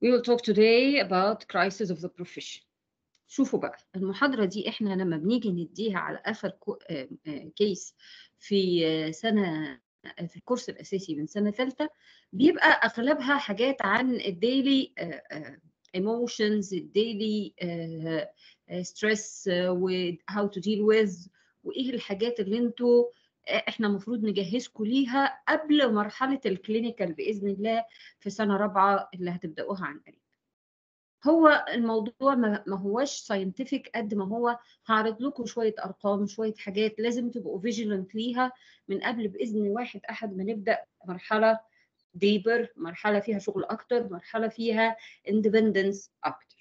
We will talk today about crisis of the profession. شوفوا بقى المحاضرة دي احنا لما بنيجي نديها على آخر كيس في سنة في الكورس الأساسي من سنة ثالثة بيبقى أغلبها حاجات عن الديلي emotions الديلي stress و how to deal with وإيه الحاجات اللي انتوا احنا المفروض نجهزكم ليها قبل مرحلة الكلينيكال بإذن الله في سنة رابعة اللي هتبدأوها عن قريب. هو الموضوع ما هوش ساينتفك قد ما هو هعرض لكم شوية أرقام شوية حاجات لازم تبقوا فيجيلنت ليها من قبل بإذن واحد أحد ما نبدأ مرحلة ديبر مرحلة فيها شغل أكتر مرحلة فيها اندبندنس أكتر.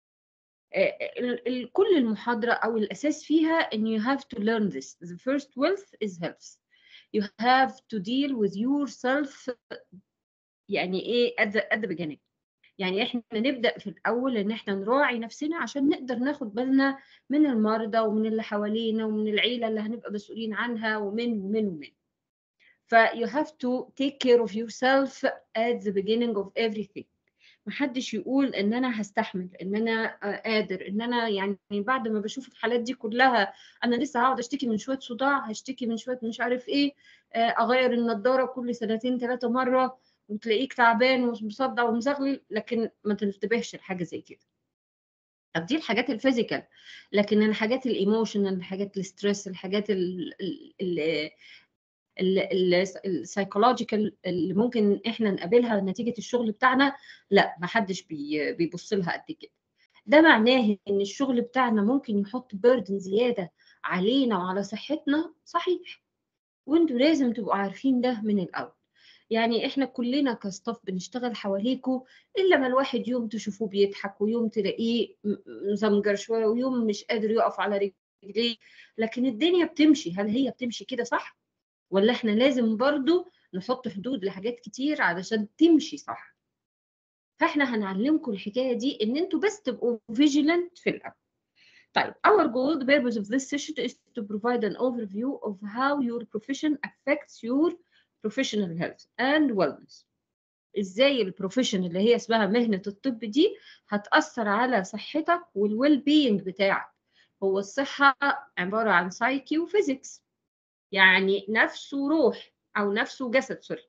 كل المحاضرة أو الأساس فيها إن you have to learn this. The first wealth is health. You have to deal with yourself يعني إيه at the, at the beginning. يعني إحنا نبدأ في الأول إن إحنا نراعي نفسنا عشان نقدر ناخد بالنا من المرضى ومن اللي حوالينا ومن العيلة اللي هنبقى مسؤولين عنها ومن ومن ومن. ف you have to take care of yourself at the beginning of everything. محدش يقول ان انا هستحمل ان انا قادر ان انا يعني بعد ما بشوف الحالات دي كلها انا لسه هقعد اشتكي من شويه صداع هشتكي من شويه مش عارف ايه اغير النضاره كل سنتين ثلاثه مره وتلاقيك تعبان ومصدع ومزغلل لكن ما تنتبهش لحاجه زي كده طب دي الحاجات الفيزيكال لكن الحاجات الايموشنال الحاجات الستريس الحاجات ال ال السايكولوجيكال اللي ممكن احنا نقابلها نتيجه الشغل بتاعنا لا ما حدش بي بيبص لها قد كده ده معناه ان الشغل بتاعنا ممكن يحط بيردن زياده علينا وعلى صحتنا صحيح وانتوا لازم تبقوا عارفين ده من الاول يعني احنا كلنا كستاف بنشتغل حواليكوا الا ما الواحد يوم تشوفوه بيضحك ويوم تلاقيه مزمجر شويه ويوم مش قادر يقف على رجليه لكن الدنيا بتمشي هل هي بتمشي كده صح ولا احنا لازم برضو نحط حدود لحاجات كتير علشان تمشي صح فاحنا هنعلمكم الحكايه دي ان انتوا بس تبقوا vigilant في الاول طيب our goal the purpose of this session is to provide an overview of how your profession affects your professional health and wellness ازاي البروفيشن اللي هي اسمها مهنه الطب دي هتاثر على صحتك والويل بينج بتاعك هو الصحه عباره عن سايكي وفيزيكس يعني نفس وروح او نفس وجسد سوري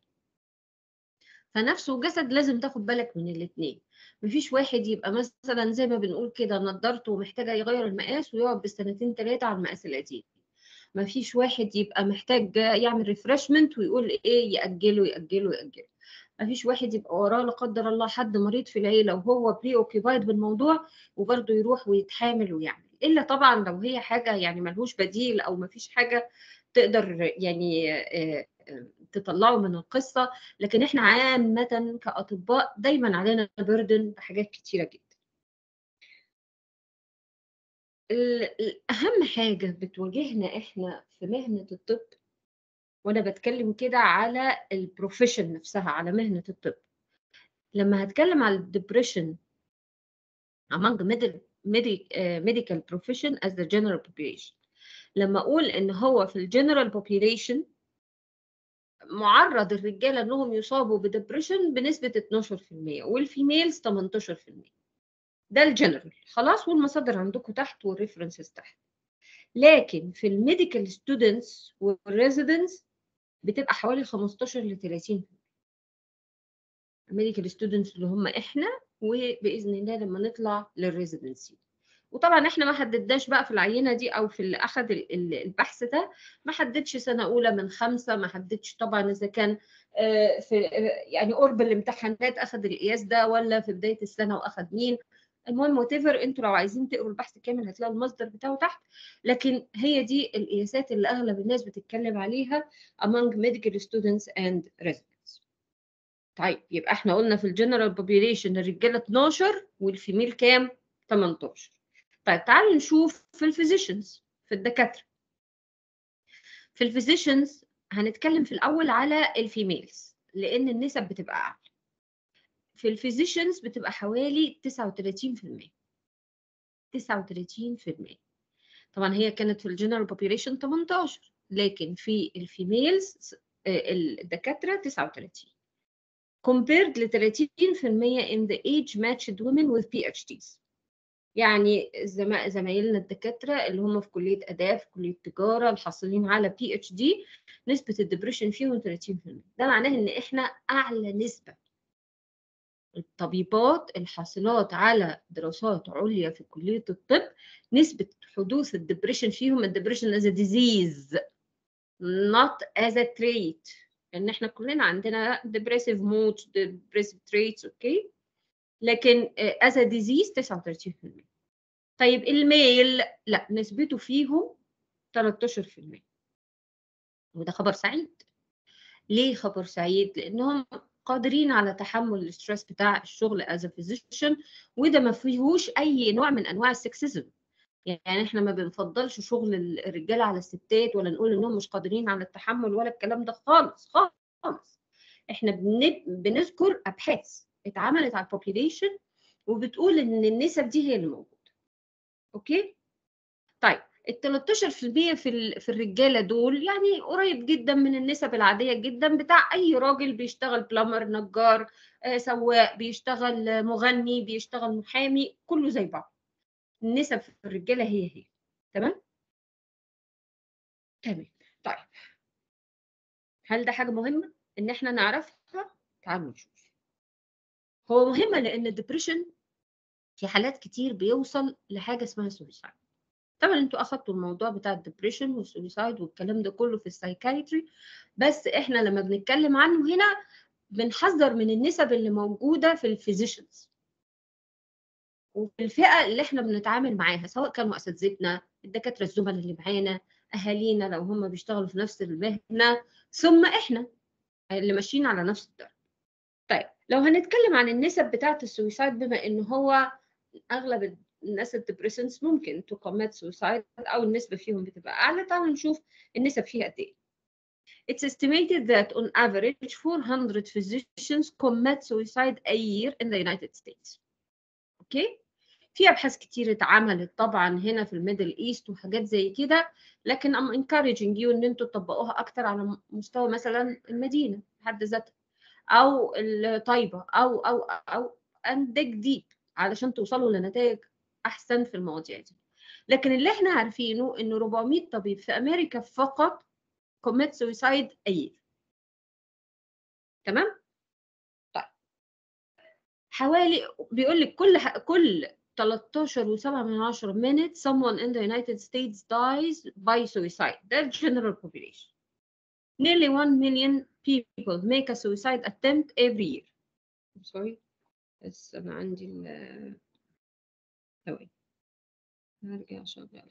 فنفس وجسد لازم تاخد بالك من الاثنين مفيش واحد يبقى مثلا زي ما بنقول كده نضارته ومحتاجه يغير المقاس ويقعد بالسنتين ثلاثه على المقاس القديم مفيش واحد يبقى محتاج يعمل ريفرشمنت ويقول ايه ياجله ياجله ياجله مفيش واحد يبقى وراه لا قدر الله حد مريض في العيله وهو بري اوكيبايد بالموضوع وبرضه يروح ويتحامل ويعمل الا طبعا لو هي حاجه يعني ملهوش بديل او مفيش حاجه تقدر يعني تطلعه من القصه لكن احنا عامه كاطباء دايما علينا بردن بحاجات كتيره جدا اهم حاجه بتواجهنا احنا في مهنه الطب وانا بتكلم كده على البروفيشن نفسها على مهنه الطب لما هتكلم على الدبريشن among medical profession as the general population لما اقول ان هو في الجنرال بوبيليشن معرض الرجاله انهم يصابوا بدبريشن بنسبه 12% والفيميلز 18% ده الجنرال خلاص والمصادر عندكم تحت والريفرنسز تحت لكن في الميديكال ستودنتس والريزيدنتس بتبقى حوالي 15 ل 30% الميديكال ستودنتس اللي هم احنا وباذن الله لما نطلع للريزيدنسي وطبعا احنا ما حددناش بقى في العينه دي او في اللي اخذ البحث ده ما حددش سنه اولى من خمسه ما حددش طبعا اذا كان في يعني قرب الامتحانات اخذ القياس ده ولا في بدايه السنه واخذ مين المهم وات انتوا لو عايزين تقروا البحث كامل هتلاقوا المصدر بتاعه تحت لكن هي دي القياسات اللي اغلب الناس بتتكلم عليها among medical students and residents طيب يبقى احنا قلنا في الجنرال بوبيليشن الرجاله 12 والفيميل كام 18 طيب تعالوا نشوف في الفيزيشنز في الدكاتره في الفيزيشنز هنتكلم في الاول على الفيميلز لان النسب بتبقى اعلى في الفيزيشنز بتبقى حوالي 39% 39% طبعا هي كانت في الجنرال بوبيليشن 18 لكن في الفيميلز الدكاتره 39 compared ل 30% in the age matched women with PhDs يعني زما- زمايلنا الدكاترة اللي هم في كلية آداب في كلية تجارة الحاصلين على بي اتش دي نسبة الدبريشن فيهم 30% ده معناه إن إحنا أعلى نسبة الطبيبات الحاصلات على دراسات عليا في كلية الطب نسبة حدوث الدبريشن فيهم الدبريشن as a disease not as a trait لأن إحنا كلنا عندنا depressive mood depressive traits أوكي لكن آه، as a disease 39% طيب الميل لا نسبته فيهم 13% وده خبر سعيد ليه خبر سعيد لانهم قادرين على تحمل الستريس بتاع الشغل as a physician وده ما فيهوش اي نوع من انواع السكسزم يعني احنا ما بنفضلش شغل الرجاله على الستات ولا نقول انهم مش قادرين على التحمل ولا الكلام ده خالص خالص احنا بن- بنذكر ابحاث اتعملت على البوبيليشن وبتقول ان النسب دي هي اللي موجوده اوكي طيب ال 13% في ال- في الرجاله دول يعني قريب جدا من النسب العاديه جدا بتاع اي راجل بيشتغل بلامر نجار آه، سواق بيشتغل آه، مغني بيشتغل محامي كله زي بعض النسب في الرجاله هي هي تمام تمام طيب هل ده حاجه مهمه ان احنا نعرفها تعالوا نشوف هو مهمه لان الدبريشن في حالات كتير بيوصل لحاجه اسمها سويسايد طبعا انتوا اخدتوا الموضوع بتاع الدبريشن والسويسايد والكلام ده كله في السايكايتري بس احنا لما بنتكلم عنه هنا بنحذر من النسب اللي موجوده في الفيزيشنز وفي الفئه اللي احنا بنتعامل معاها سواء كانوا اساتذتنا الدكاتره الزملاء اللي معانا اهالينا لو هم بيشتغلوا في نفس المهنه ثم احنا اللي ماشيين على نفس الدرب طيب لو هنتكلم عن النسب بتاعه السويسايد بما ان هو اغلب الناس الدبريسنس ممكن تو commit suicide او النسبه فيهم بتبقى اعلى تعالوا نشوف النسب فيها قد ايه It's estimated that on average 400 physicians commit suicide a year in the United States. اوكي؟ في ابحاث كتير اتعملت طبعا هنا في الميدل ايست وحاجات زي كده لكن I'm encouraging you ان انتوا تطبقوها اكتر على مستوى مثلا المدينه بحد ذاتها او الطيبه او او او and dig deep علشان توصلوا لنتائج احسن في المواضيع دي لكن اللي احنا عارفينه ان 400 طبيب في امريكا فقط commit suicide a year تمام طيب حوالي بيقول لك كل ح- كل 13 و7 من 10 minutes someone in the United States dies by suicide ده ال general population nearly 1 million people make a suicide attempt every year I'm sorry بس انا عندي ال ثواني هرجع اشغل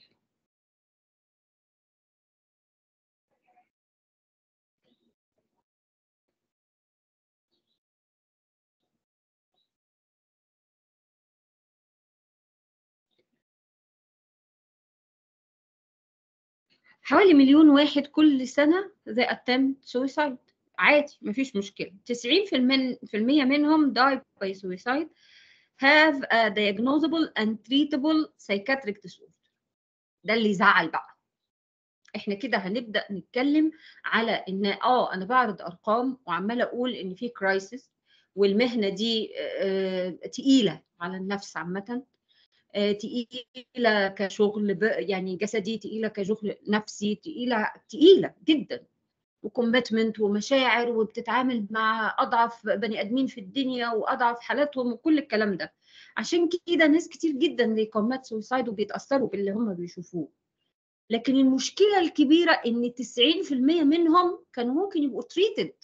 حوالي مليون واحد كل سنة they attempt suicide عادي مفيش مشكلة 90% من في المية منهم die by suicide have a diagnosable and treatable psychiatric disorder ده اللي يزعل بقى احنا كده هنبدأ نتكلم على ان اه انا بعرض ارقام وعمالة اقول ان في كرايسيس والمهنة دي آه، تقيلة على النفس عامة آه، تقيلة كشغل ب- يعني جسدي تقيلة كشغل نفسي تقيلة تقيلة جدا وكوميتمنت ومشاعر وبتتعامل مع أضعف بني آدمين في الدنيا وأضعف حالاتهم وكل الكلام ده عشان كده ناس كتير جدا بيكوميت سويسايد وبيتأثروا باللي هم بيشوفوه لكن المشكلة الكبيرة إن 90% منهم كانوا ممكن يبقوا تريتد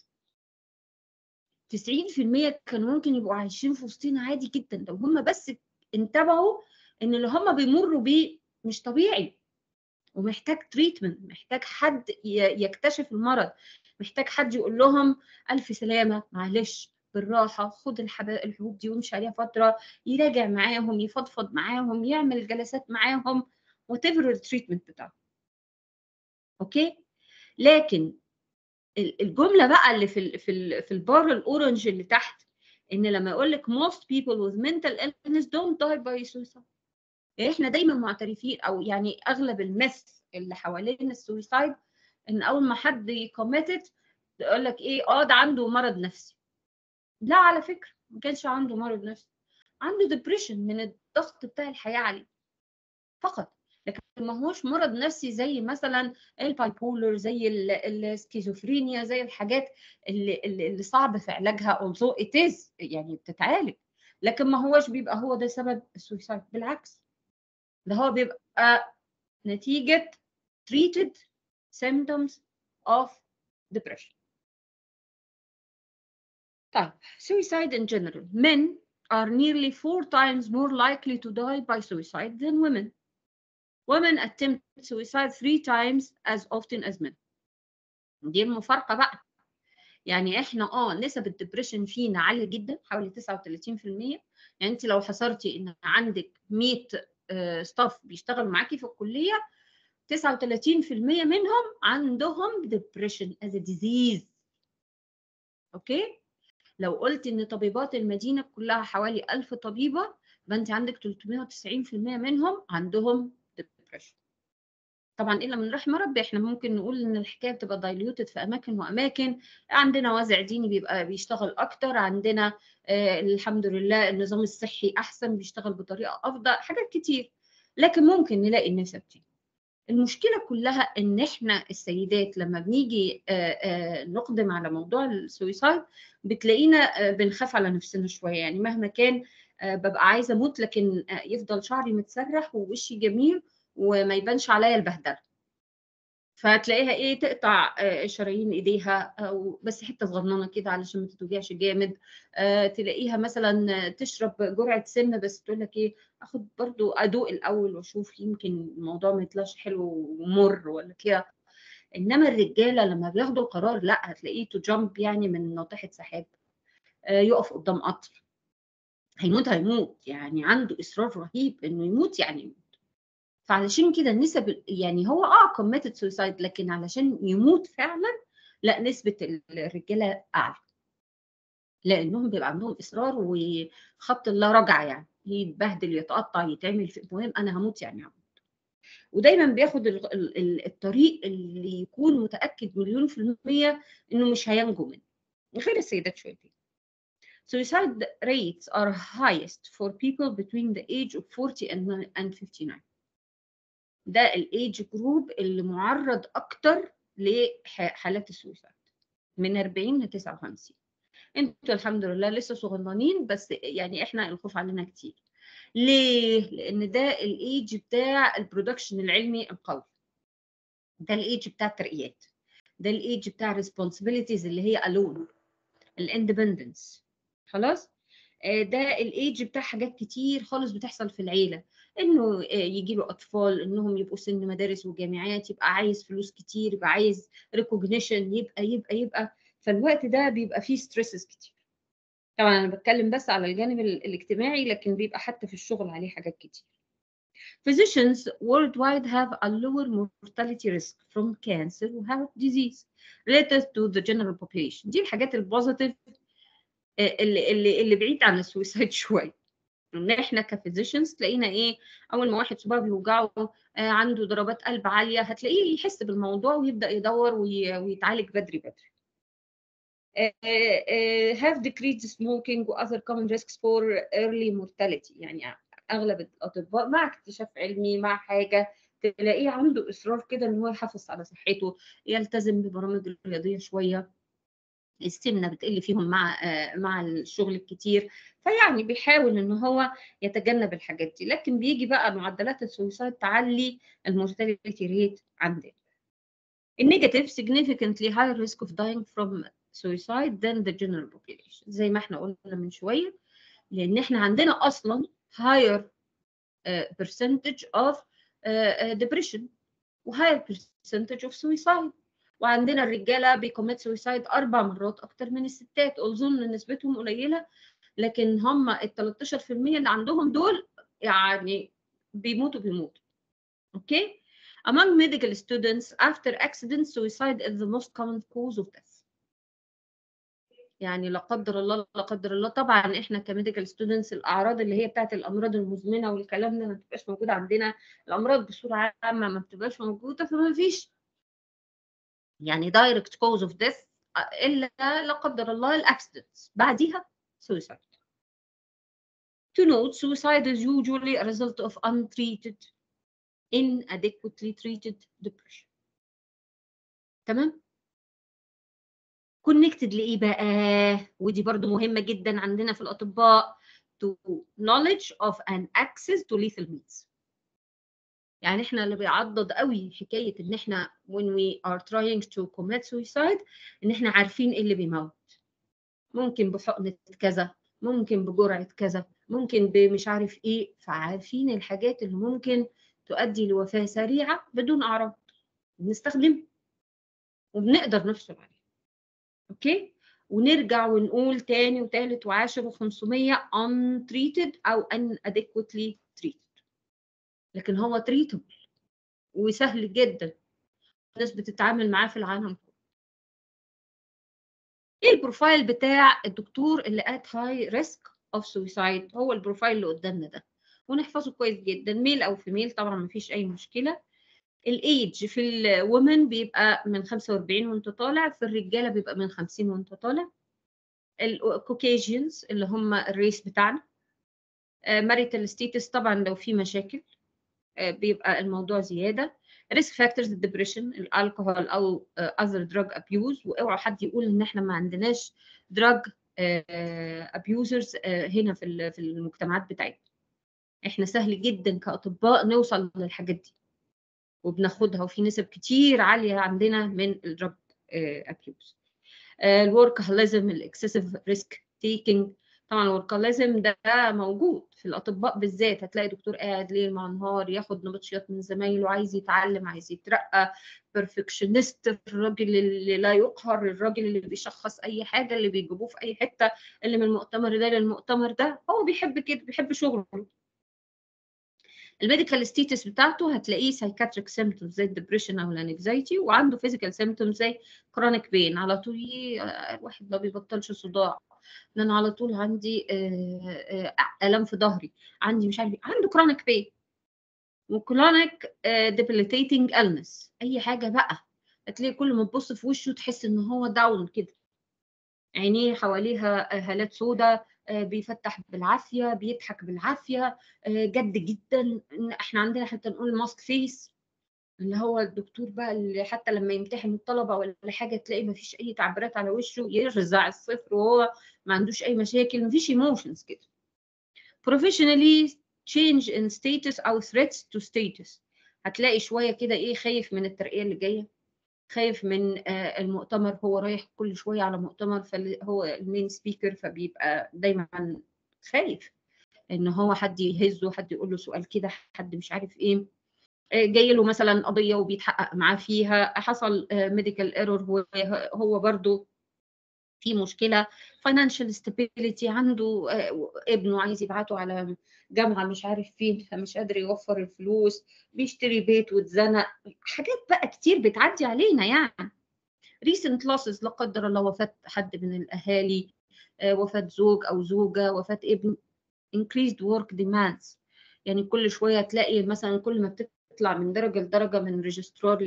90% كانوا ممكن يبقوا عايشين في وسطنا عادي جدا لو هم بس انتبهوا ان اللي هم بيمروا بيه مش طبيعي ومحتاج تريتمنت محتاج حد ي- يكتشف المرض محتاج حد يقول لهم الف سلامه معلش بالراحه خد الحب- الحبوب دي وامشي عليها فتره يراجع معاهم يفضفض معاهم يعمل جلسات معاهم وات ايفر التريتمنت بتاعه اوكي لكن ال- الجمله بقى اللي في ال في ال في البار الاورنج اللي تحت ان لما يقول لك most people with mental illness don't die by suicide احنا دايما معترفين او يعني اغلب المس اللي حوالين السويسايد ان اول ما حد يكوميتد يقول لك ايه اه ده عنده مرض نفسي لا على فكره ما كانش عنده مرض نفسي عنده ديبريشن من الضغط بتاع الحياه عليه فقط لكن ما هوش مرض نفسي زي مثلا البايبولر زي السكيزوفرينيا زي الحاجات اللي, اللي صعب في علاجها although it is يعني بتتعالج لكن ما هوش بيبقى هو ده سبب السويسايد بالعكس ده هو بيبقى نتيجة treated symptoms of depression طيب suicide in general men are nearly four times more likely to die by suicide than women women attempt suicide three times as often as men دي المفارقة بقى يعني احنا اه نسب الدبريشن فينا عالية جدا حوالي 39% يعني انت لو حصرتي ان عندك 100 ستاف بيشتغلوا معاكي في الكلية 39% منهم عندهم depression as a disease اوكي لو قلت ان طبيبات المدينة كلها حوالي 1000 طبيبة يبقى انت عندك 390% منهم عندهم depression طبعا الا من رحم ربي احنا ممكن نقول ان الحكايه بتبقى دايليوتد في اماكن واماكن عندنا وازع ديني بيبقى بيشتغل اكتر عندنا آه الحمد لله النظام الصحي احسن بيشتغل بطريقه افضل حاجات كتير لكن ممكن نلاقي النسب دي المشكله كلها ان احنا السيدات لما بنيجي آه آه نقدم على موضوع السويسايد بتلاقينا بنخاف على نفسنا شويه يعني مهما كان ببقى عايزه اموت لكن يفضل شعري متسرح ووشي جميل وما يبانش عليا البهدله فتلاقيها ايه تقطع شرايين ايديها أو بس حته صغننه كده علشان ما تتوجعش جامد تلاقيها مثلا تشرب جرعه سن بس تقول لك ايه اخد برضو ادوق الاول واشوف يمكن الموضوع ما يطلعش حلو ومر ولا كده انما الرجاله لما بياخدوا القرار لا هتلاقيه تو جامب يعني من ناطحه سحاب يقف قدام قطر هيموت هيموت يعني عنده اصرار رهيب انه يموت يعني يموت فعلشان كده النسب يعني هو اه كوميتد سويسايد لكن علشان يموت فعلا لا نسبه الرجاله اعلى لانهم بيبقى عندهم اصرار وخط لا رجعه يعني يتبهدل يتقطع يتعمل في المهم انا هموت يعني هموت ودايما بياخد الطريق اللي يكون متاكد مليون في الميه انه مش هينجو منه غير السيدات شويتين Suicide rates are highest for people between the age of 40 and 59 ده الايج جروب اللي معرض اكتر لحالات السويسايد من 40 ل 59 انتوا الحمد لله لسه صغننين بس يعني احنا الخوف علينا كتير ليه لان ده الايج بتاع البرودكشن العلمي القوي ده الايج بتاع الترقيات ده الايج بتاع الريسبونسبيلتيز اللي هي الون الاندبندنس خلاص ده الايج بتاع حاجات كتير خالص بتحصل في العيله انه يجي له اطفال انهم يبقوا سن مدارس وجامعات يبقى عايز فلوس كتير يبقى عايز ريكوجنيشن يبقى يبقى يبقى فالوقت ده بيبقى فيه ستريسز كتير طبعا انا بتكلم بس على الجانب الاجتماعي لكن بيبقى حتى في الشغل عليه حاجات كتير Physicians worldwide have a lower mortality risk from cancer و heart disease related to the general population دي الحاجات البوزيتيف اللي اللي اللي بعيد عن السويسايد شويه ان احنا كفيزيشنز تلاقينا ايه اول ما واحد صباعه بيوجعه آه عنده ضربات قلب عاليه هتلاقيه يحس بالموضوع ويبدا يدور وي... ويتعالج بدري بدري uh, uh, have decreased smoking و other common risks for early mortality يعني اغلب الاطباء مع اكتشاف علمي مع حاجه تلاقيه عنده اصرار كده ان هو يحافظ على صحته يلتزم ببرامج الرياضيه شويه السمنه بتقل فيهم مع مع الشغل الكتير فيعني بيحاول ان هو يتجنب الحاجات دي لكن بيجي بقى معدلات السويسايد تعلي المورتاليتي ريت عندنا النيجاتيف significantly higher risk of dying from suicide than the general population زي ما احنا قلنا من شويه لان احنا عندنا اصلا higher uh, percentage of uh, depression و higher percentage of suicide وعندنا الرجاله بيكوميت سويسايد اربع مرات اكتر من الستات اظن نسبتهم قليله لكن هم ال 13% اللي عندهم دول يعني بيموتوا بيموتوا اوكي among medical students after accident suicide is the most common cause of death يعني لا قدر الله لا قدر الله طبعا احنا كميديكال ستودنتس الاعراض اللي هي بتاعت الامراض المزمنه والكلام ده ما بتبقاش موجوده عندنا الامراض بصوره عامه ما بتبقاش موجوده فما فيش يعني direct cause of death الا لا قدر الله الاكسيدنتس بعديها suicide to note suicide is usually a result of untreated inadequately treated depression تمام connected لايه بقى ودي برضو مهمه جدا عندنا في الاطباء to knowledge of an access to lethal means يعني احنا اللي بيعضد قوي حكايه ان احنا when we are trying to commit suicide ان احنا عارفين ايه اللي بيموت ممكن بحقنه كذا ممكن بجرعه كذا ممكن بمش عارف ايه فعارفين الحاجات اللي ممكن تؤدي لوفاه سريعه بدون اعراض بنستخدمها وبنقدر نفصل عليها اوكي ونرجع ونقول تاني وتالت وعاشر وخمسمية untreated أو inadequately treated لكن هو treatable وسهل جدا الناس بتتعامل معاه في العالم كله ايه البروفايل بتاع الدكتور اللي at high risk of suicide هو البروفايل اللي قدامنا ده ونحفظه كويس جدا ميل او فيميل طبعا مفيش اي مشكله الايدج في الومن بيبقى من 45 وانت طالع في الرجاله بيبقى من 50 وانت طالع الكوكيجيانز اللي هم الريس بتاعنا ماريتال ستيتس طبعا لو في مشاكل بيبقى الموضوع زياده ريسك فاكتورز الدبريشن الالكوهول او اذر دراج ابيوز واوعوا حد يقول ان احنا ما عندناش دراج ابيوزرز هنا في في المجتمعات بتاعتنا احنا سهل جدا كاطباء نوصل للحاجات دي وبناخدها وفي نسب كتير عاليه عندنا من الدراج ابيوز الوركهوليزم الاكسسيف ريسك تيكينج طبعا الوركهوليزم ده موجود في الاطباء بالذات هتلاقي دكتور قاعد ليل مع نهار ياخد نبطشيات من زمايله عايز يتعلم عايز يترقى بيرفكشنست الراجل اللي لا يقهر الراجل اللي بيشخص اي حاجه اللي بيجيبوه في اي حته اللي من المؤتمر ده للمؤتمر ده هو بيحب كده بيحب شغله الميديكال ستيتس بتاعته هتلاقيه سايكاتريك سيمتومز زي الدبريشن او الانكزايتي وعنده فيزيكال سيمتومز زي كرونيك بين على طول الواحد ما بيبطلش صداع انا على طول عندي الام في ظهري عندي مش عارف عنده كرونيك بين وكرونيك ديبليتيتنج النس اي حاجه بقى هتلاقي كل ما تبص في وشه تحس ان هو داون كده عينيه حواليها هالات سوداء بيفتح بالعافيه بيضحك بالعافيه جد جدا احنا عندنا حتى نقول ماسك فيس اللي هو الدكتور بقى اللي حتى لما يمتحن الطلبه ولا حاجه تلاقي ما فيش اي تعبيرات على وشه يرزع الصفر وهو ما عندوش اي مشاكل ما فيش ايموشنز كده professionally change in status او threats to status هتلاقي شويه كده ايه خايف من الترقيه اللي جايه خايف من المؤتمر هو رايح كل شويه على مؤتمر فهو المين سبيكر فبيبقى دايما خايف ان هو حد يهزه حد يقول له سؤال كده حد مش عارف ايه جاي له مثلا قضيه وبيتحقق معاه فيها حصل ميديكال ايرور هو هو برضه في مشكله فاينانشال stability عنده ابنه عايز يبعته على جامعه مش عارف فين فمش قادر يوفر الفلوس بيشتري بيت واتزنق حاجات بقى كتير بتعدي علينا يعني recent losses لا قدر الله وفاه حد من الاهالي وفاه زوج او زوجه وفاه ابن increased work demands يعني كل شويه تلاقي مثلا كل ما بتطلع من درجه لدرجه من ريجسترار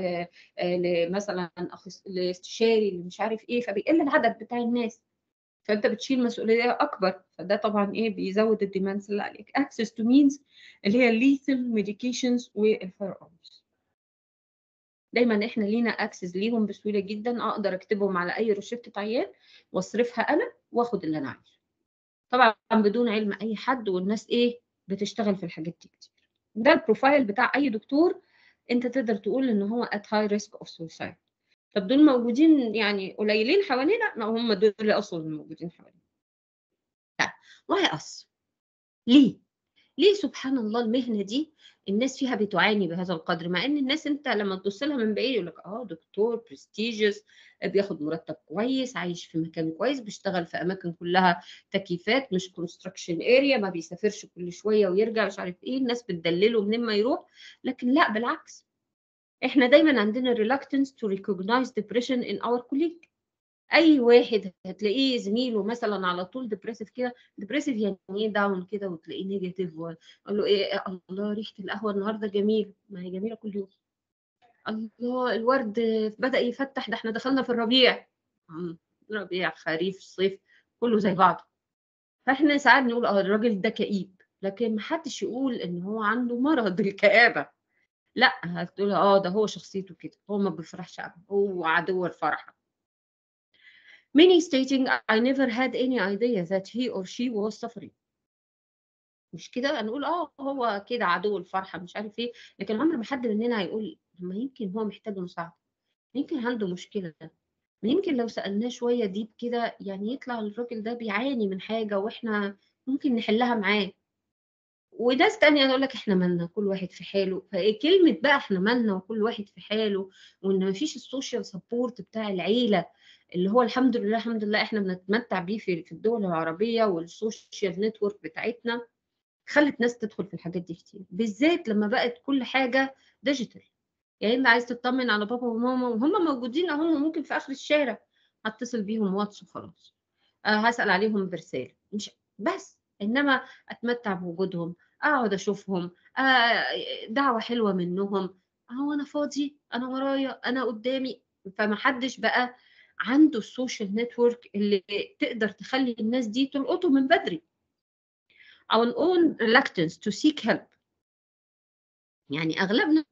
لمثلا لاستشاري اللي مش عارف ايه فبيقل العدد بتاع الناس فانت بتشيل مسؤوليه اكبر فده طبعا ايه بيزود الديماندز اللي عليك access to means اللي هي lethal medications والفاير ارمز دايما احنا لينا اكسس ليهم بسهوله جدا اقدر اكتبهم على اي روشته عيان واصرفها انا واخد اللي انا عايزه طبعا بدون علم اي حد والناس ايه بتشتغل في الحاجات دي كتير ده البروفايل بتاع اي دكتور انت تقدر تقول ان هو at high risk of suicide طب دول موجودين يعني قليلين حوالينا لا هم دول اللي اصلا موجودين حوالينا طيب why us ليه ليه سبحان الله المهنه دي الناس فيها بتعاني بهذا القدر مع ان الناس انت لما تبص لها من بعيد يقول لك اه دكتور برستيجيوس بياخد مرتب كويس عايش في مكان كويس بيشتغل في اماكن كلها تكييفات مش كونستراكشن اريا ما بيسافرش كل شويه ويرجع مش عارف ايه الناس بتدلله منين ما يروح لكن لا بالعكس احنا دايما عندنا reluctance to recognize depression in our colleague اي واحد هتلاقيه زميله مثلا على طول ديبريسيف كده ديبريسيف يعني ايه داون كده وتلاقيه نيجاتيف وقال له ايه الله ريحه القهوه النهارده جميل ما هي جميله كل يوم الله الورد بدا يفتح ده احنا دخلنا في الربيع ربيع خريف صيف كله زي بعضه فاحنا ساعات نقول اه الراجل ده كئيب لكن محدش يقول ان هو عنده مرض الكآبة لا هتقول اه ده هو شخصيته كده هو ما بيفرحش ابدا هو عدو الفرحة many stating I never had any idea that he or she was suffering مش كده هنقول اه هو كده عدو الفرحة مش عارف ايه لكن عمر ما حد مننا هيقول ما يمكن هو محتاج مساعدة يمكن عنده مشكلة يمكن لو سألناه شوية ديب كده يعني يطلع الراجل ده بيعاني من حاجة واحنا ممكن نحلها معاه وناس تانية تقول لك احنا مالنا كل واحد في حاله فكلمة بقى احنا مالنا وكل واحد في حاله وان مفيش السوشيال سبورت بتاع العيلة اللي هو الحمد لله الحمد لله احنا بنتمتع بيه في في الدول العربية والسوشيال نتورك بتاعتنا خلت ناس تدخل في الحاجات دي كتير بالذات لما بقت كل حاجة ديجيتال يعني انت عايز تطمن على بابا وماما وهم موجودين هم ممكن في اخر الشارع هتصل بيهم واتس وخلاص أه هسأل عليهم برسالة مش بس انما اتمتع بوجودهم اقعد اشوفهم آه دعوه حلوه منهم اهو انا فاضي انا ورايا انا قدامي فمحدش بقى عنده السوشيال نتورك اللي تقدر تخلي الناس دي تلقطه من بدري our own reluctance to seek help يعني اغلبنا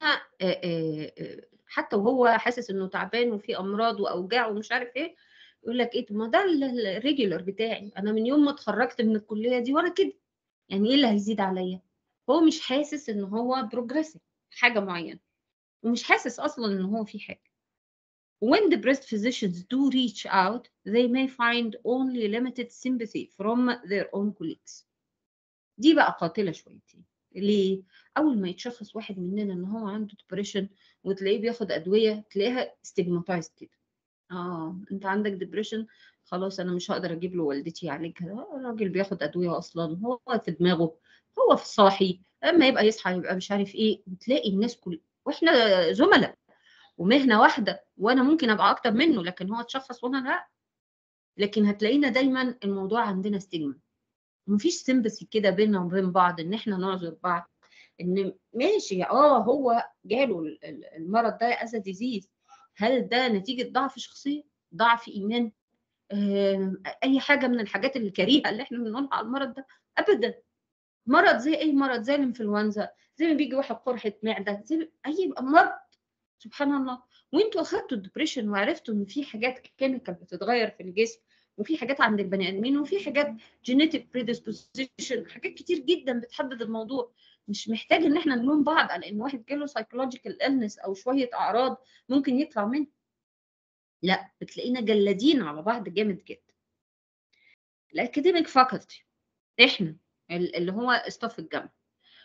حتى وهو حاسس انه تعبان وفي امراض واوجاع ومش عارف ايه يقول لك ايه ما ده الريجولر بتاعي انا من يوم ما اتخرجت من الكليه دي وانا كده يعني ايه اللي هيزيد عليا هو مش حاسس ان هو بروجريسيف حاجه معينه ومش حاسس اصلا ان هو في حاجه When the breast physicians do reach out, they may find only limited sympathy from their own colleagues. دي بقى قاتلة شويتين. ليه؟ أول ما يتشخص واحد مننا إن هو عنده depression وتلاقيه بياخد أدوية تلاقيها stigmatized كده. اه انت عندك ديبريشن خلاص انا مش هقدر اجيب له والدتي يعالجها الراجل بياخد ادويه اصلا هو في دماغه هو في الصاحي اما يبقى يصحى يبقى مش عارف ايه بتلاقي الناس كل واحنا زملاء ومهنه واحده وانا ممكن ابقى اكتر منه لكن هو اتشخص وانا لا لكن هتلاقينا دايما الموضوع عندنا ستيجما مفيش سيمبثي كده بيننا وبين بعض ان احنا نعذر بعض ان ماشي اه هو جاله المرض ده از ديزيز هل ده نتيجة ضعف شخصية؟ ضعف إيمان؟ آه، أي حاجة من الحاجات الكريهة اللي إحنا بنقولها على المرض ده؟ أبدا مرض زي أي مرض زي الإنفلونزا زي ما بيجي واحد قرحة معدة زي أي مرض سبحان الله وانتوا أخدتوا الدبريشن وعرفتوا إن في حاجات كيميكال بتتغير في الجسم وفي حاجات عند البني آدمين وفي حاجات جينيتك بريدisposition حاجات كتير جدا بتحدد الموضوع مش محتاج ان احنا نلوم بعض على ان واحد جاله سايكولوجيكال النس او شويه اعراض ممكن يطلع منها لا بتلاقينا جلادين على بعض جامد جدا الاكاديميك فاكولتي احنا اللي هو استاف الجامعه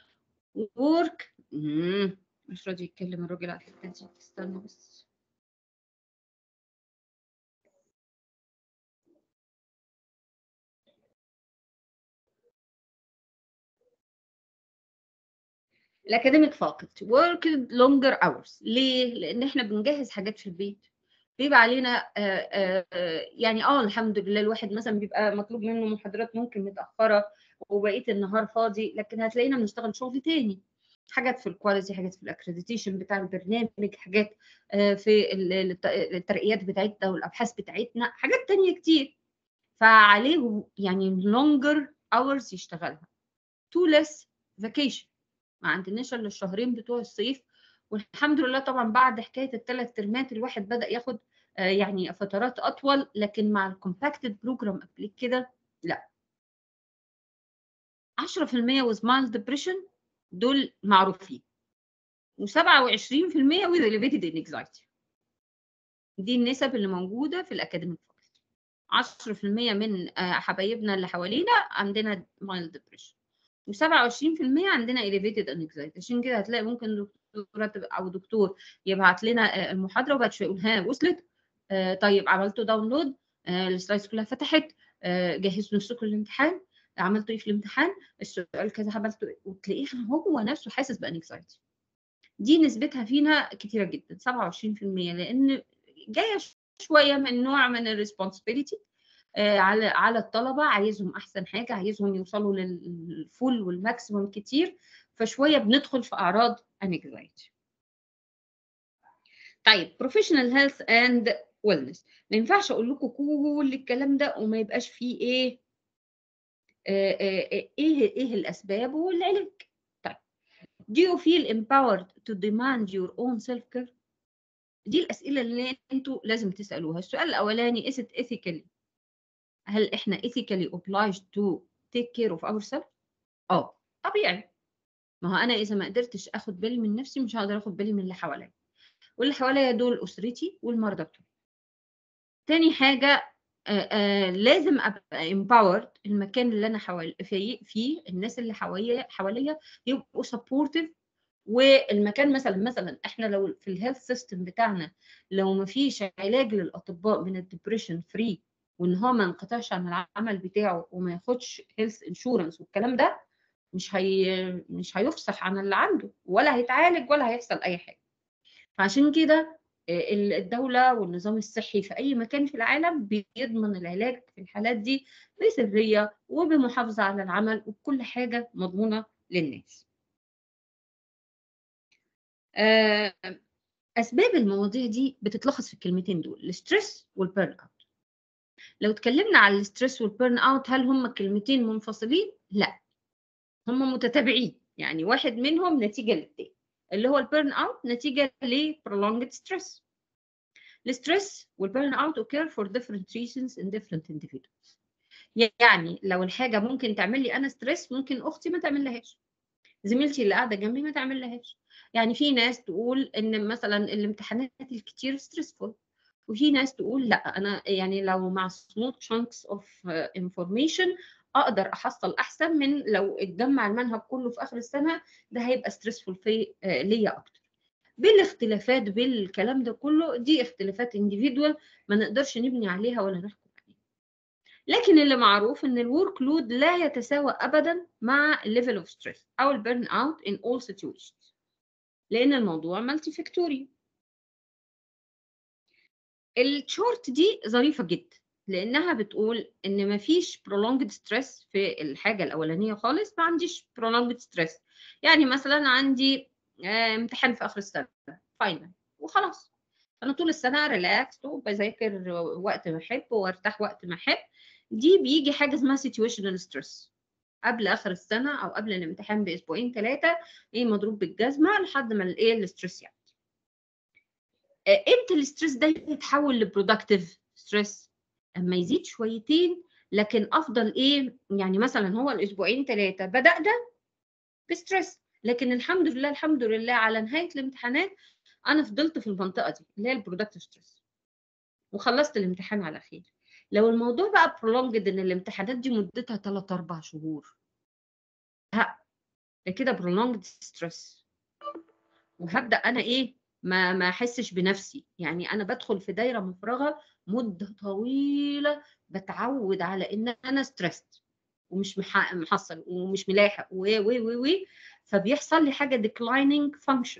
وورك مش راضي يتكلم الراجل على الحته دي استنى بس الاكاديميك فاكولتي ورك لونجر اورز ليه لان احنا بنجهز حاجات في البيت بيبقى علينا آآ آآ يعني اه الحمد لله الواحد مثلا بيبقى مطلوب منه محاضرات ممكن متاخره وبقيه النهار فاضي لكن هتلاقينا بنشتغل شغل تاني حاجات في الكواليتي حاجات في الاكريديتيشن بتاع البرنامج حاجات في الترقيات بتاعتنا والابحاث بتاعتنا حاجات تانية كتير فعليه يعني لونجر اورز يشتغلها تو ليس فاكيشن ما عندناش الا الشهرين بتوع الصيف والحمد لله طبعا بعد حكايه الثلاث ترمات الواحد بدا ياخد يعني فترات اطول لكن مع الكومباكتد بروجرام قبل كده لا 10% with mild depression دول معروفين و27% with elevated anxiety دي النسب اللي موجوده في الاكاديميك فاكولتي 10% من حبايبنا اللي حوالينا عندنا mild depression و27% عندنا elevated anxiety عشان كده هتلاقي ممكن دكتوره او دكتور يبعت لنا المحاضره وبعد شويه يقول ها وصلت آه طيب عملتوا داونلود آه السلايدز كلها فتحت آه جهزوا نفسكم للامتحان عملتوا ايه في الامتحان السؤال كذا عملتوا ايه وتلاقيه هو نفسه حاسس بانكزايتي دي نسبتها فينا كتيره جدا 27% لان جايه شويه من نوع من الريسبونسبيلتي على على الطلبه عايزهم احسن حاجه عايزهم يوصلوا للفول والماكسيموم كتير فشويه بندخل في اعراض انكزايتي طيب professional health and wellness ما ينفعش اقول لكم كل الكلام ده وما يبقاش فيه ايه آه، آه، آه، ايه ايه الاسباب والعلاج طيب do you feel empowered to demand your own self care دي الاسئله اللي انتوا لازم تسالوها السؤال الاولاني is it ethically هل احنا ethically obliged to take care of ourselves اه طبيعي ما هو انا اذا ما قدرتش اخد بالي من نفسي مش هقدر اخد بالي من اللي حواليا واللي حواليا دول اسرتي والمرضى بتوعي تاني حاجه آآ آآ لازم ابقى empowered المكان اللي انا حوالي فيه فيه الناس اللي حواليا حواليا يبقوا supportive والمكان مثلا مثلا احنا لو في الهيلث سيستم بتاعنا لو ما فيش علاج للاطباء من الدبريشن فري وان هو ما انقطعش عن العمل بتاعه وما ياخدش هيلث انشورنس والكلام ده مش هي مش هيفصح عن اللي عنده ولا هيتعالج ولا هيحصل اي حاجه فعشان كده الدولة والنظام الصحي في أي مكان في العالم بيضمن العلاج في الحالات دي بسرية وبمحافظة على العمل وبكل حاجة مضمونة للناس. أسباب المواضيع دي بتتلخص في الكلمتين دول الستريس والبيرن أوت. لو اتكلمنا على الستريس والبيرن أوت هل هم كلمتين منفصلين؟ لا. هم متتابعين يعني واحد منهم نتيجة للتاني. اللي هو البيرن اوت نتيجه ل prolonged stress. الستريس والبيرن اوت occur for different reasons in different individuals. يعني لو الحاجه ممكن تعمل لي انا ستريس ممكن اختي ما تعمل لهاش. زميلتي اللي قاعده جنبي ما تعمل لهاش. يعني في ناس تقول ان مثلا الامتحانات الكتير ستريسفول وفي ناس تقول لا انا يعني لو مع small chunks of information اقدر احصل احسن من لو اتجمع المنهج كله في اخر السنه ده هيبقى ستريسفول في ليا اكتر بالاختلافات بالكلام ده كله دي اختلافات individual ما نقدرش نبني عليها ولا نحكم عليها لكن اللي معروف ان الورك لود لا يتساوى ابدا مع الليفل اوف ستريس او البيرن اوت in all situations لان الموضوع مالتي فاكتوري الشورت دي ظريفه جدا لانها بتقول ان مفيش prolonged stress في الحاجه الاولانيه خالص ما عنديش prolonged stress يعني مثلا عندي امتحان في اخر السنه فاينل وخلاص انا طول السنه ريلاكس وبذاكر وقت ما احب وارتاح وقت ما احب دي بيجي حاجه اسمها situational stress قبل اخر السنه او قبل الامتحان باسبوعين ثلاثه ايه مضروب بالجزمه لحد ما الايه الاسترس يعني امتى الاسترس ده يتحول لبرودكتيف ستريس اما يزيد شويتين لكن افضل ايه يعني مثلا هو الاسبوعين ثلاثه بدا ده بستريس لكن الحمد لله الحمد لله على نهايه الامتحانات انا فضلت في المنطقه دي اللي هي البرودكتيف ستريس وخلصت الامتحان على خير لو الموضوع بقى برولونجد ان الامتحانات دي مدتها 3 4 شهور ها ده كده برولونجد ستريس وهبدا انا ايه ما ما احسش بنفسي يعني انا بدخل في دايره مفرغه مده طويله بتعود على ان انا ستريسد ومش محصل ومش ملاحق و و و و فبيحصل لي حاجه ديكلايننج فانكشن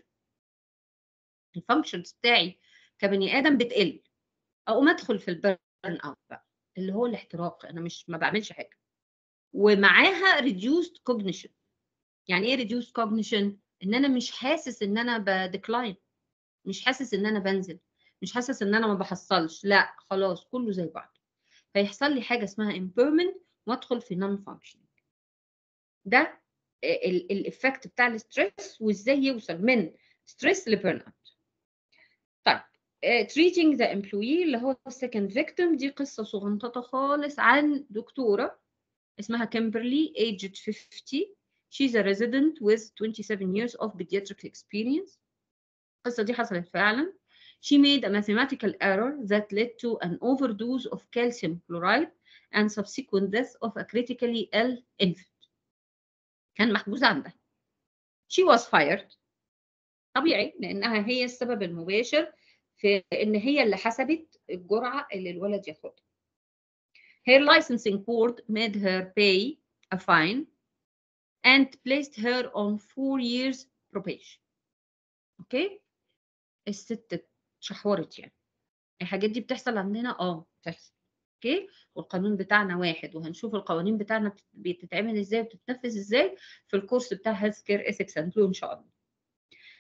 الفانكشنز بتاعي كبني ادم بتقل اقوم ادخل في البيرن اوت بقى اللي هو الاحتراق انا مش ما بعملش حاجه ومعاها reduced cognition يعني ايه reduced cognition ان انا مش حاسس ان انا بديكلاين مش حاسس ان انا بنزل مش حاسس ان انا ما بحصلش لا خلاص كله زي بعض فيحصل لي حاجه اسمها impairment وادخل في non functioning ده الايفكت بتاع الستريس وازاي يوصل من ستريس لبيرن اوت طيب treating the employee اللي هو second victim دي قصه صغنططه خالص عن دكتوره اسمها كيمبرلي aged 50 she's a resident with 27 years of pediatric experience القصه دي حصلت فعلا she made a mathematical error that led to an overdose of calcium chloride and subsequent death of a critically ill infant. كان محجوز عندها. She was fired. طبيعي لأنها هي السبب المباشر في إن هي اللي حسبت الجرعة اللي الولد ياخدها. Her licensing board made her pay a fine and placed her on four years probation. اوكي؟ okay? الست اتشحورت يعني. الحاجات دي بتحصل عندنا اه بتحصل. اوكي والقانون بتاعنا واحد وهنشوف القوانين بتاعنا بتتعمل ازاي وبتتنفذ ازاي في الكورس بتاع هيلث كير ايثكس اند لو ان شاء الله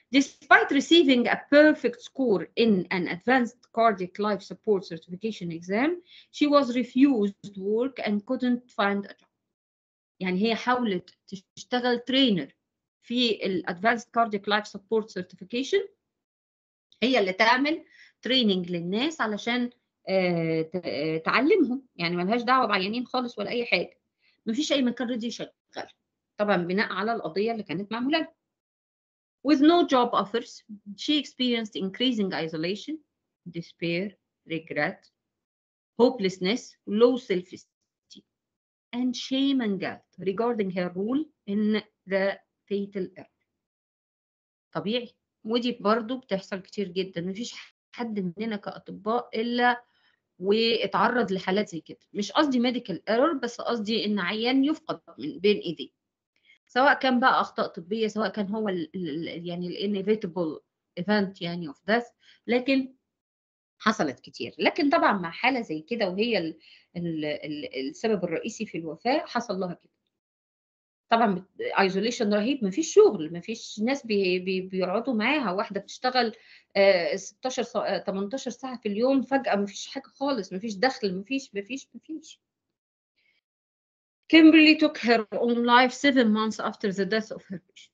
Despite receiving a perfect score in an advanced cardiac life support certification exam, she was refused work and couldn't find a job. يعني هي حاولت تشتغل trainer في ال Advanced Cardiac Life Support Certification هي اللي تعمل training للناس علشان تعلمهم يعني ملهاش دعوه بعيانين خالص ولا اي حاجه مفيش اي مكان رضي يشغلها طبعا بناء على القضيه اللي كانت معموله لها With no job offers, she experienced increasing isolation, despair, regret, hopelessness, low self-esteem, and shame and guilt regarding her role in the fatal error. طبيعي ودي برضو بتحصل كتير جدا مفيش حد مننا كأطباء إلا واتعرض لحالات زي كده مش قصدي ميديكال ايرور بس قصدي ان عيان يفقد من بين ايديه سواء كان بقى اخطاء طبيه سواء كان هو ال ال يعني الانيفيتابل ايفنت يعني اوف ذات لكن حصلت كتير لكن طبعا مع حاله زي كده وهي ال ال ال السبب الرئيسي في الوفاه حصل لها كده طبعا ايزوليشن رهيب مفيش شغل مفيش ناس بي بي بيقعدوا معاها واحده بتشتغل 16 18 ساعه في اليوم فجاه مفيش حاجه خالص مفيش دخل مفيش مفيش مفيش Kimberly took her own life seven months after the death of her patient.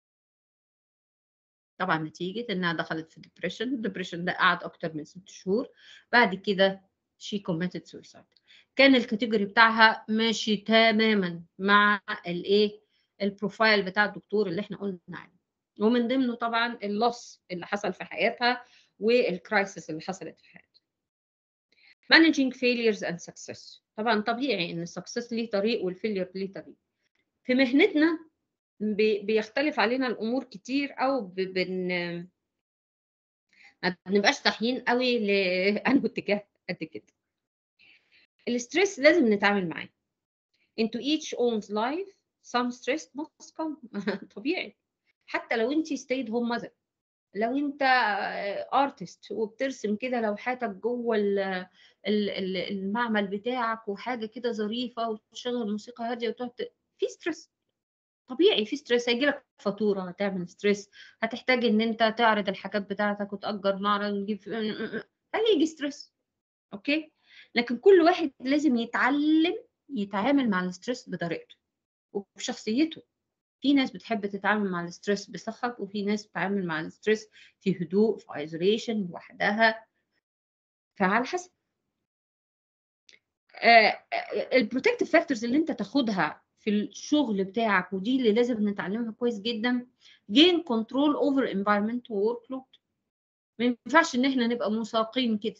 طبعا نتيجة إنها دخلت في depression، الدبريشن ده قعد أكتر من ست شهور، بعد كده she committed suicide. كان الكاتيجوري بتاعها ماشي تماما مع الايه البروفايل بتاع الدكتور اللي احنا قلنا عليه ومن ضمنه طبعا اللص اللي حصل في حياتها والكرايسيس اللي حصلت في حياتها managing failures and success طبعا طبيعي ان السكسس ليه طريق والفيلير ليه طريق في مهنتنا بيختلف علينا الامور كتير او بن ما بنبقاش صاحيين قوي لانه اتجاه قد كده الستريس لازم نتعامل معاه into each own's life some stress must come طبيعي حتى لو انت stayed home mother لو انت ارتست وبترسم كده لوحاتك جوه المعمل بتاعك وحاجه كده ظريفه وتشغل موسيقى هاديه وتقعد في ستريس طبيعي في ستريس هيجي لك فاتوره هتعمل ستريس هتحتاج ان انت تعرض الحاجات بتاعتك وتاجر معرض وتجيب هيجي ستريس اوكي لكن كل واحد لازم يتعلم يتعامل مع الستريس بطريقته وبشخصيته في ناس بتحب تتعامل مع الستريس بصخب وفي ناس بتتعامل مع الستريس في هدوء في ايزوليشن لوحدها فعلى حسب البروتكتيف فاكتورز اللي انت تاخدها في الشغل بتاعك ودي اللي لازم نتعلمها كويس جدا gain control over environment work load ما ينفعش ان احنا نبقى مساقين كده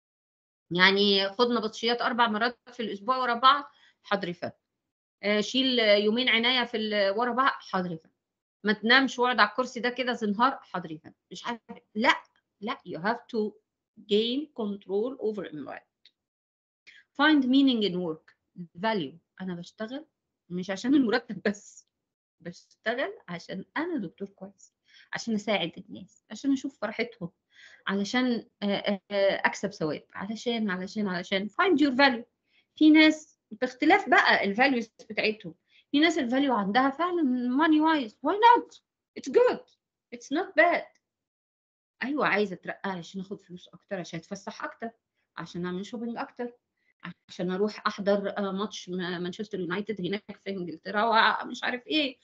يعني خدنا بطشيات اربع مرات في الاسبوع ورا بعض حاضر فن شيل يومين عنايه في ورا بعض حاضر فن ما تنامش واقعد على الكرسي ده كده زنهار حاضر فن مش عارف لا لا you have to gain control over environment find meaning in work value انا بشتغل مش عشان المرتب بس بشتغل عشان انا دكتور كويس عشان اساعد الناس عشان اشوف فرحتهم علشان اكسب ثواب علشان علشان علشان find your value في ناس باختلاف بقى الفاليوز بتاعتهم في ناس الفاليو عندها فعلا money wise why not it's good it's not bad ايوه عايزه اترقى عشان اخد فلوس اكتر عشان اتفسح اكتر عشان اعمل شوبينج اكتر عشان اروح احضر ماتش مانشستر يونايتد هناك في انجلترا ومش عارف ايه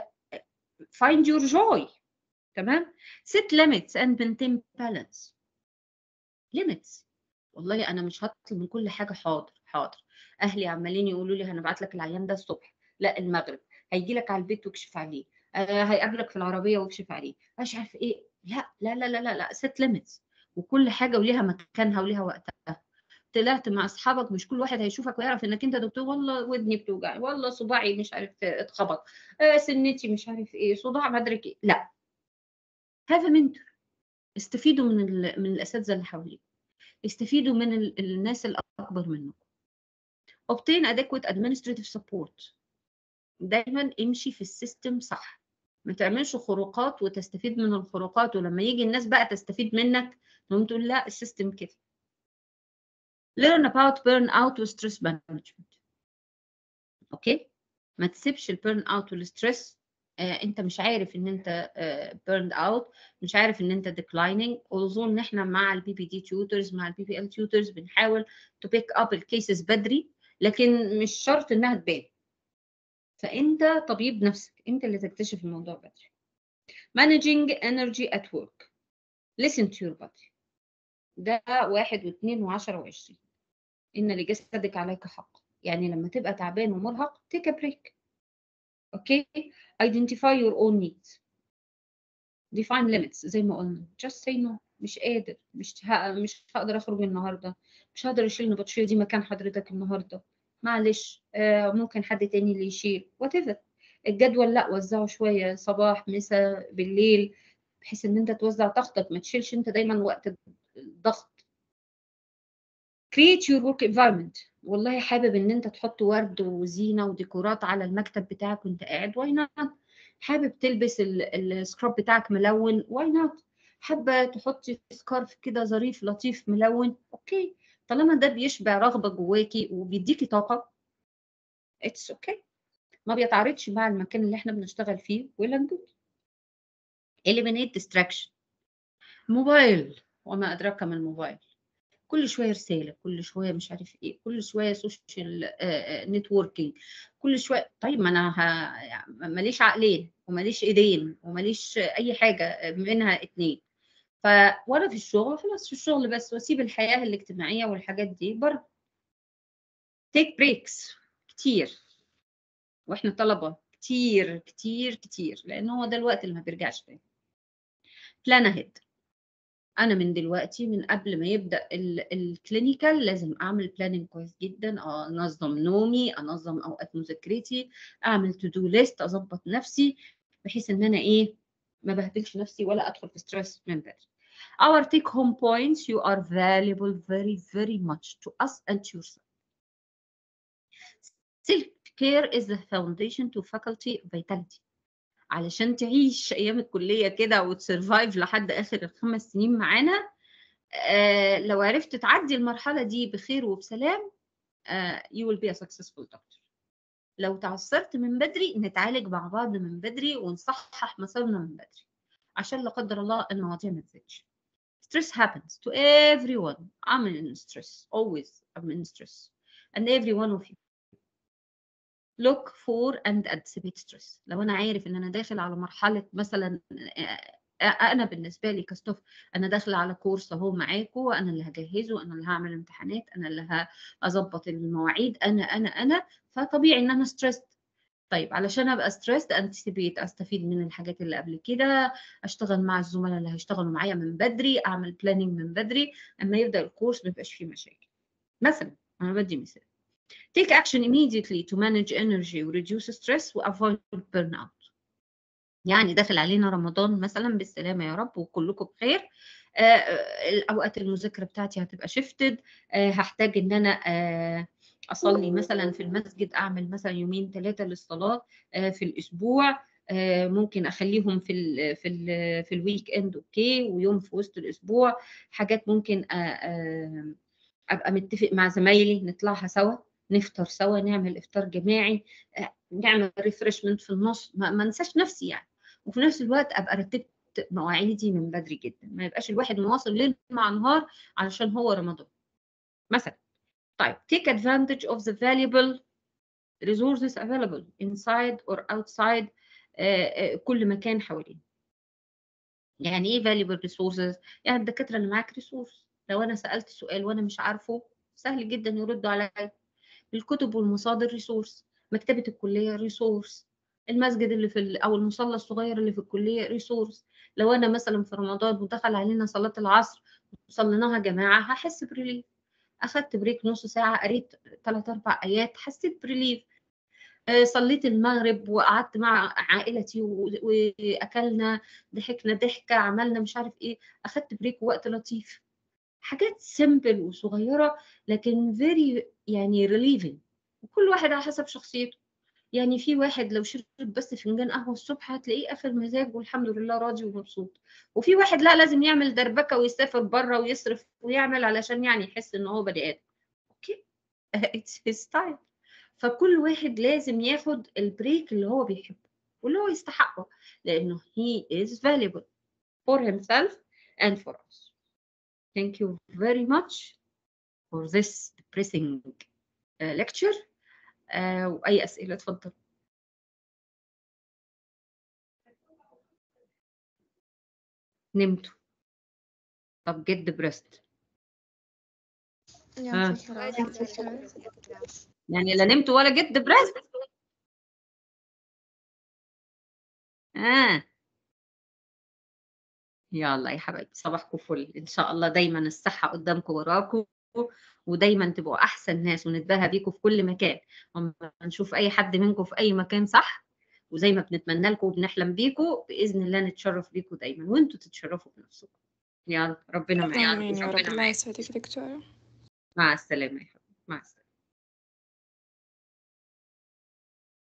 find your joy تمام set limits and maintain balance limits والله انا مش هطلب من كل حاجه حاضر حاضر اهلي عمالين يقولوا لي هنبعت لك العيان ده الصبح لا المغرب هيجي لك على البيت واكشف عليه آه هيقابلك في العربيه واكشف عليه مش عارف ايه لا لا لا لا لا, لا. set limits وكل حاجه وليها مكانها وليها وقتها طلعت مع اصحابك مش كل واحد هيشوفك ويعرف انك انت دكتور والله ودني بتوجعني والله صباعي مش عارف اتخبط آه سنتي مش عارف ايه صداع مدرك ايه لا هذا منتور استفيدوا من ال... من الاساتذه اللي حواليكم استفيدوا من ال... الناس الاكبر منكم obtain adequate administrative support دايما امشي في السيستم صح ما تعملش خروقات وتستفيد من الخروقات ولما يجي الناس بقى تستفيد منك تقوم تقول لا السيستم كده learn about burnout و stress management اوكي ما تسيبش البيرن اوت والستريس انت مش عارف ان انت بيرند اوت مش عارف ان انت ديكلايننج although ان احنا مع البي بي دي تيوترز مع البي بي ال تيوترز بنحاول تو بيك اب الكيسز بدري لكن مش شرط انها تبان فانت طبيب نفسك انت اللي تكتشف الموضوع بدري managing energy at work listen to your body ده واحد واثنين وعشرة وعشرين إن لجسدك عليك حق يعني لما تبقى تعبان ومرهق take a break اوكي identify your own needs define limits زي ما قلنا just say no مش قادر مش ه... مش هقدر اخرج النهارده مش هقدر اشيل النبطشيه دي مكان حضرتك النهارده معلش آه ممكن حد تاني اللي يشيل whatever الجدول لا وزعه شويه صباح مساء بالليل بحيث ان انت توزع طاقتك ما تشيلش انت دايما وقت الضغط create your work environment والله حابب ان انت تحط ورد وزينه وديكورات على المكتب بتاعك وانت قاعد واي نوت حابب تلبس السكراب بتاعك ملون واي نوت حابه تحطي سكارف كده ظريف لطيف ملون اوكي طالما ده بيشبع رغبه جواكي وبيديكي طاقه اتس اوكي okay. ما بيتعارضش مع المكان اللي احنا بنشتغل فيه ولا ندوب eliminate distraction موبايل وما ادراك ما الموبايل كل شويه رساله كل شويه مش عارف ايه كل شويه سوشيال نتوركينج كل شويه طيب ما انا ه... ماليش عقلين وماليش ايدين وماليش اي حاجه منها اتنين ف وانا في الشغل خلاص في الشغل بس واسيب الحياه الاجتماعيه والحاجات دي بره تيك بريكس كتير واحنا طلبه كتير كتير كتير لان هو ده الوقت اللي ما بيرجعش تاني بلان اهيد انا من دلوقتي من قبل ما يبدا الكلينيكال لازم اعمل بلاننج كويس جدا انظم نومي انظم اوقات مذاكرتي اعمل تو دو ليست اظبط نفسي بحيث ان انا ايه ما بهدلش نفسي ولا ادخل في ستريس من بدري Our take home points you are valuable very very much to us and to yourself. Self care is the foundation to faculty vitality. علشان تعيش ايام الكليه كده وتسرفايف لحد اخر الخمس سنين معانا آه لو عرفت تعدي المرحله دي بخير وبسلام آه you will be a successful doctor لو تعثرت من بدري نتعالج مع بعض من بدري ونصحح مسارنا من بدري عشان لا قدر الله المواضيع ما تزيدش stress happens to everyone I'm in stress always I'm in stress and every one of you look for and anticipate stress لو انا عارف ان انا داخل على مرحله مثلا انا بالنسبه لي كستوف انا داخله على كورس اهو معاكم انا اللي هجهزه انا اللي هعمل امتحانات انا اللي هظبط المواعيد انا انا انا فطبيعي ان انا ستريسد طيب علشان ابقى ستريسد انتسيبيت استفيد من الحاجات اللي قبل كده اشتغل مع الزملاء اللي هيشتغلوا معايا من بدري اعمل بلاننج من بدري اما يبدا الكورس ما يبقاش فيه مشاكل مثلا انا بدي مثال Take action immediately to manage energy reduce stress avoid burnout. يعني داخل علينا رمضان مثلا بالسلامة يا رب وكلكم بخير آه أوقات المذاكرة بتاعتي هتبقى شفتد آه هحتاج إن أنا آه أصلي مثلا في المسجد أعمل مثلا يومين ثلاثة للصلاة في الأسبوع ممكن اخليهم في ال في ال في الويك اند اوكي ويوم في وسط الاسبوع حاجات ممكن ابقى متفق مع زمايلي نطلعها سوا نفطر سوا نعمل افطار جماعي نعمل ريفرشمنت في النص ما, ما انساش نفسي يعني وفي نفس الوقت ابقى رتبت مواعيدي من بدري جدا ما يبقاش الواحد مواصل ليل مع نهار علشان هو رمضان مثلا طيب take advantage of the valuable resources available inside or outside uh, uh, كل مكان حوالينا يعني ايه valuable resources يعني الدكاتره اللي معاك ريسورس لو انا سالت سؤال وانا مش عارفه سهل جدا يردوا عليا الكتب والمصادر ريسورس مكتبة الكلية ريسورس المسجد اللي في او المصلى الصغير اللي في الكلية ريسورس لو انا مثلا في رمضان ودخل علينا صلاة العصر وصليناها جماعة هحس بريليف اخدت بريك نص ساعة قريت ثلاث اربع ايات حسيت بريليف صليت المغرب وقعدت مع عائلتي واكلنا ضحكنا ضحكة عملنا مش عارف ايه اخدت بريك وقت لطيف حاجات سيمبل وصغيره لكن فيري يعني ريليفنج وكل واحد على حسب شخصيته يعني في واحد لو شرب بس فنجان قهوه الصبح هتلاقيه اخر مزاج والحمد لله راضي ومبسوط وفي واحد لا لازم يعمل دربكه ويسافر بره ويصرف ويعمل علشان يعني يحس ان هو بني ادم اوكي اتس هيز تايم فكل واحد لازم ياخد البريك اللي هو بيحبه واللي هو يستحقه لانه he is valuable for himself and for us thank you very much for this depressing uh, lecture uh, واي اسئله اتفضل نمتوا طب get depressed يعطيك العافية يعني لا نمت ولا جيت ديبرست اه يلا يا حبايبي صباحكم فل ان شاء الله دايما الصحه قدامكم وراكم ودايما تبقوا احسن ناس ونتباهى بيكم في كل مكان وما نشوف اي حد منكم في اي مكان صح وزي ما بنتمنى لكم وبنحلم بيكم باذن الله نتشرف بيكم دايما وانتوا تتشرفوا بنفسكم يلا ربنا معاكم آمين يا رب الله يسعدك دكتورة مع السلامه يا حبيبي مع السلامه